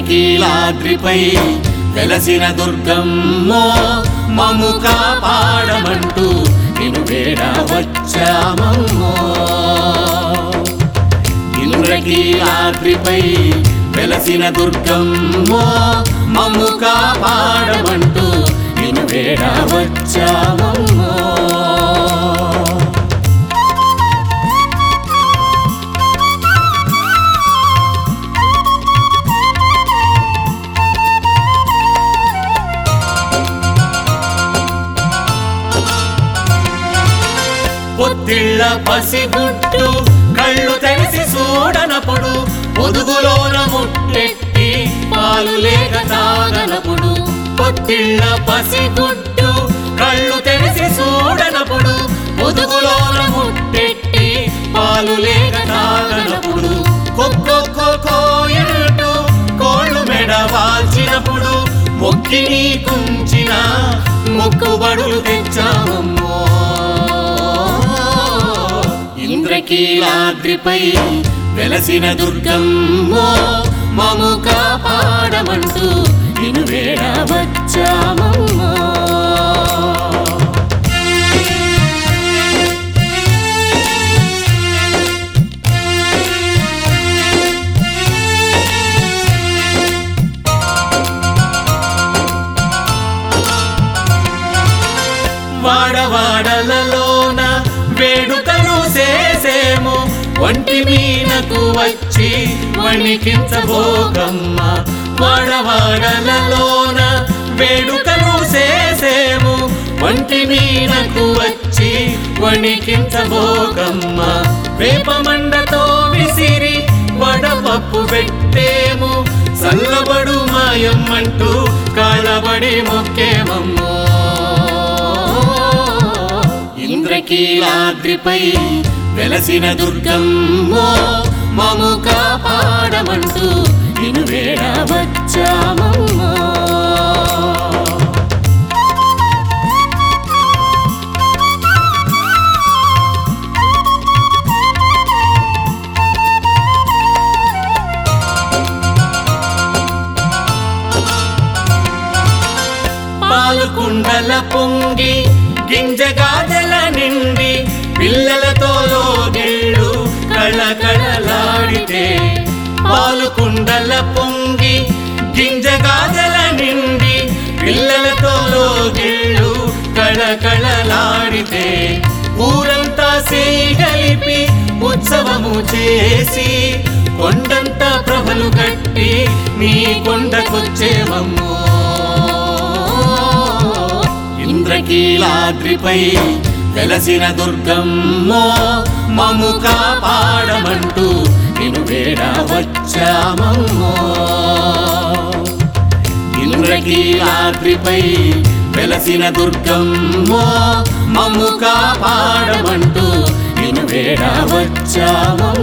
ఇంద్రకీలాద్రిపై వెలసిన దుర్గమ్మో మము కాపాడమంటూ నిన్ను వేడ వచ్చామమ్మో ఇంద్రకీలాద్రిపై వెలసిన దుర్గమ్మో మము కాపాడమంటూ నిన్ను వేడ వచ్చామమ్మో పొత్తిళ్ళ పసిగుట్టు కళ్ళు తెరిసి చూడనప్పుడు పొదుగులోన ముట్టెట్టి పాలు లేక తాగనప్పుడు పొత్తిళ్ళ పసిగుట్టు కళ్ళు తెరిసి చూడనప్పుడు పొదుగులోన ముట్టెట్టి పాలు లేక తాగనప్పుడు కొక్కొక్కో కోయనట్టు కోళ్ళు మెడ వాల్చినప్పుడు మొక్కి నీ కుంచిన మొక్కుబడులు తెచ్చామమ్మో ఇంద్రకీలాద్రిపై వెలసిన దుర్గమ్మో మము కాపాడమంటూ నిన్ను వేడ వచ్చామమ్మో వాడవాడలలోన వేడుకలు చేసేము ఒంటి మీనకు వచ్చి వణికించబోగమ్మ వాడవాడలలోన వేడుకలు చేసేము ఒంటి మీనకు వచ్చి వణికించబోగమ్మ వేపమండతో విసిరి వడపప్పు పెట్టేము చల్లబడు మాయమ్మంటూ కాళ్ళబడి మొక్కేమమ్మో ఇంద్రకీలాద్రిపై వెలసిన దుర్గమ్మో మము కాపాడమంటూ నిన్ను వేడ వచ్చామమ్మో పాలు కుండల పొంగి గింజగాదెల నిండి పిల్లలతో లోగిళ్ళు కళకళలాడితే పాలు కుండల పొంగి గింజగాదెల నిండి పిల్లలతో లోగిళ్ళు కళకళలాడితే ఊరంతా సేగలిపి ఉత్సవము చేసి కొండంత ప్రభలు కట్టి నీ కొండకొచ్చేవమ్మో ఇంద్రకీలాద్రిపై వెలసిన దుర్గమ్మో మము కాపాడమంటూ నిన్ను వేడ వచ్చామమ్మో ఇంద్రకీలాద్రిపై వెలసిన దుర్గమ్మో మము కాపాడమంటూ నిన్ను వేడ వచ్చామమ్మో